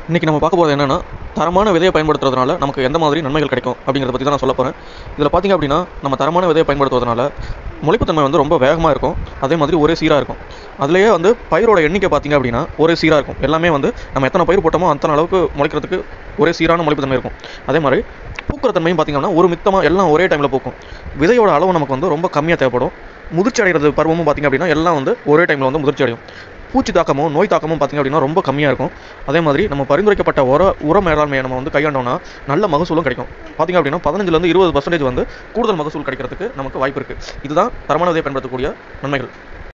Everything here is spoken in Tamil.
இன்றைக்கி நம்ம பார்க்க போகிறது என்னென்னா தரமான விதையை பயன்படுத்துறதுனால நமக்கு எந்த மாதிரி நன்மைகள் கிடைக்கும் அப்படிங்கிறத பற்றி தான் நான் சொல்ல போகிறேன் இதில் பார்த்திங்க அப்படின்னா நம்ம தரமான விதையை பயன்படுத்துவதனால முளைப்புத்தன்மை வந்து ரொம்ப வேகமாக இருக்கும் அதே மாதிரி ஒரே சீராக இருக்கும் அதுலேயே வந்து பயிரோட எண்ணிக்கை பார்த்திங்க அப்படின்னா ஒரே சீராக இருக்கும் எல்லாமே வந்து நம்ம எத்தனை பயிர் போட்டோமோ அத்தனை அளவுக்கு முளைக்கிறதுக்கு ஒரே சீரான முளைப்புத்தன்மை இருக்கும் அதே மாதிரி பூக்கிற தன்மையும் பார்த்திங்கன்னா ஒரு மித்தமாக எல்லாம் ஒரே டைமில் பூக்கும் விதையோட அளவு நமக்கு வந்து ரொம்ப கம்மியாக தேவைப்படும் முதிர்ச்சி அடைகிறது பருவமும் பார்த்திங்க அப்படின்னா எல்லாம் வந்து ஒரே டைமில் வந்து முதிர்ச்சி அடையும் பூச்சி தாக்கமும் நோய் தாக்கமும் பார்த்திங்க அப்படின்னா ரொம்ப கம்மியாக இருக்கும் அதே மாதிரி நம்ம பரிந்துரைக்கப்பட்ட உர உர மேலாண்மையை நம்ம வந்து கையாண்டோம்னா நல்ல மகசூலும் கிடைக்கும் பார்த்திங்க அப்படின்னா பதினஞ்சுலேருந்து இருபது பர்சன்டேஜ் வந்து கூடுதல் மகசூல் கிடைக்கிறதுக்கு நமக்கு வாய்ப்பு இருக்குது இதுதான் தரமான விதையை பயன்படுத்தக்கூடிய நன்மைகள்